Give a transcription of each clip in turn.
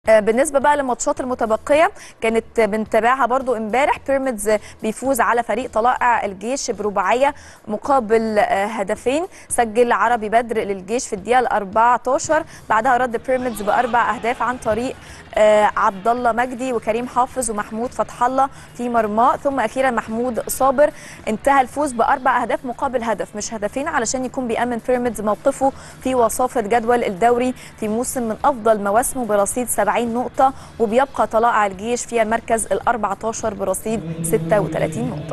بالنسبه بقى للماتشات المتبقيه كانت بنتابعها برضو امبارح بيراميدز بيفوز على فريق طلائع الجيش برباعيه مقابل هدفين سجل عربي بدر للجيش في الدقيقه ال 14 بعدها رد بيراميدز باربع اهداف عن طريق عبد الله مجدي وكريم حافظ ومحمود فتح الله في مرماه ثم اخيرا محمود صابر انتهى الفوز باربع اهداف مقابل هدف مش هدفين علشان يكون بيامن بيراميدز موقفه في وصافه جدول الدوري في موسم من افضل مواسمه برصيد 70 نقطه وبيبقى طلائع الجيش في المركز ال 14 برصيد 36 نقطه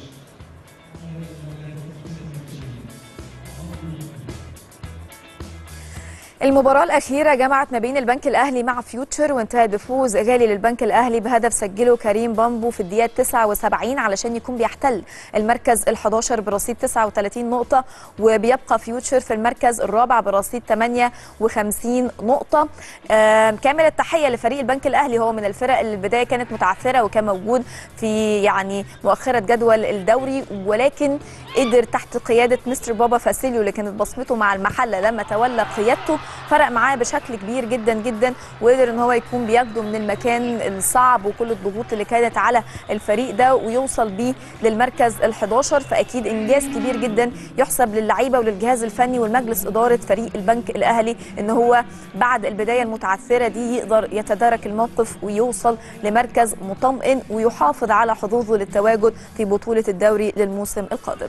المباراة الأخيرة جمعت ما بين البنك الأهلي مع فيوتشر وانتهت بفوز غالي للبنك الأهلي بهدف سجله كريم بامبو في الدقيقة 79 علشان يكون بيحتل المركز ال 11 برصيد 39 نقطة وبيبقى فيوتشر في المركز الرابع برصيد 58 نقطة كامل التحية لفريق البنك الأهلي هو من الفرق اللي البداية كانت متعثرة وكان موجود في يعني مؤخرة جدول الدوري ولكن قدر تحت قيادة مستر بابا فاسيليو اللي كانت بصمته مع المحلة لما تولى قيادته فرق معاه بشكل كبير جدا جدا وقدر ان هو يكون بياخده من المكان الصعب وكل الضغوط اللي كانت على الفريق ده ويوصل بيه للمركز ال11 فاكيد انجاز كبير جدا يحسب للعيبه وللجهاز الفني والمجلس اداره فريق البنك الاهلي ان هو بعد البدايه المتعثره دي يقدر يتدارك الموقف ويوصل لمركز مطمئن ويحافظ على حظوظه للتواجد في بطوله الدوري للموسم القادم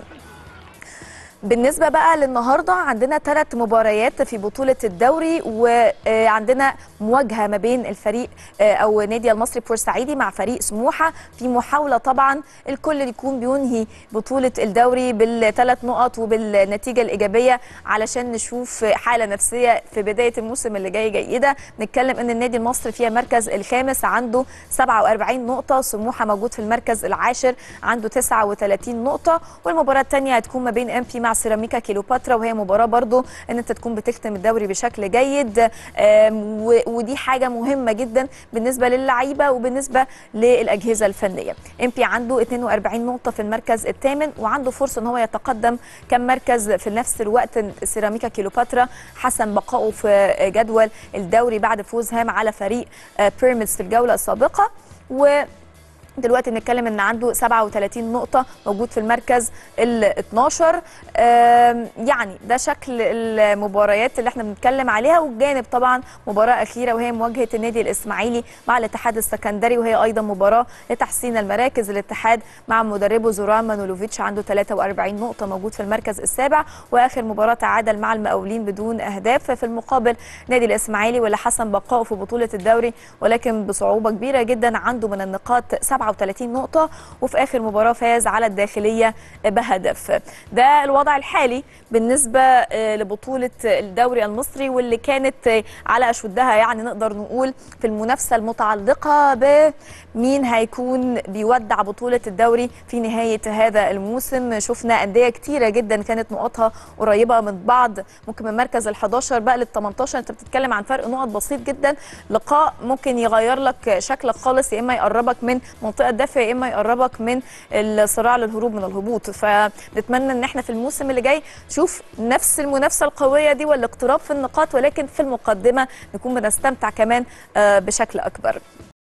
بالنسبه بقى للنهارده عندنا ثلاث مباريات في بطوله الدوري وعندنا مواجهه ما بين الفريق او نادي المصري بورسعيدي مع فريق سموحه في محاوله طبعا الكل يكون بينهي بطوله الدوري بالثلاث نقط وبالنتيجه الايجابيه علشان نشوف حاله نفسيه في بدايه الموسم اللي جاي جيده نتكلم ان النادي المصري فيها المركز الخامس عنده 47 نقطه سموحه موجود في المركز العاشر عنده 39 نقطه والمباراه الثانيه هتكون ما بين ام بي مع سيراميكا كيلوباترا وهي مباراه برضو ان انت تكون بتختم الدوري بشكل جيد ودي حاجه مهمه جدا بالنسبه للعيبه وبالنسبه للاجهزه الفنيه ام بي عنده 42 نقطه في المركز الثامن وعنده فرصه ان هو يتقدم كم مركز في نفس الوقت سيراميكا كيلوباترا حسن بقائه في جدول الدوري بعد فوز هام على فريق بيراميدز في الجوله السابقه و دلوقتي بنتكلم ان عنده 37 نقطه موجود في المركز ال 12 يعني ده شكل المباريات اللي احنا بنتكلم عليها وبجانب طبعا مباراه اخيره وهي مواجهه النادي الاسماعيلي مع الاتحاد السكندري وهي ايضا مباراه لتحسين المراكز الاتحاد مع مدربه زوران مانولوفيتش عنده 43 نقطه موجود في المركز السابع واخر مباراه تعادل مع المقاولين بدون اهداف في المقابل نادي الاسماعيلي واللي حسن بقائه في بطوله الدوري ولكن بصعوبه كبيره جدا عنده من النقاط 37 نقطة وفي آخر مباراة فاز على الداخلية بهدف ده الوضع الحالي بالنسبة لبطولة الدوري المصري واللي كانت على أشدها يعني نقدر نقول في المنافسة المتعلقة بمين هيكون بيودع بطولة الدوري في نهاية هذا الموسم شفنا أندية كتيرة جدا كانت نقاطها قريبة من بعض ممكن من مركز ال 11 بقى لل 18 انت بتتكلم عن فرق نقط بسيط جدا لقاء ممكن يغير لك شكلك خالص يا اما يقربك من منطقه دافع يا اما يقربك من الصراع للهروب من الهبوط فنتمنى ان احنا في الموسم اللي جاي نشوف نفس المنافسه القويه دي والاقتراب في النقاط ولكن في المقدمه نكون بنستمتع كمان بشكل اكبر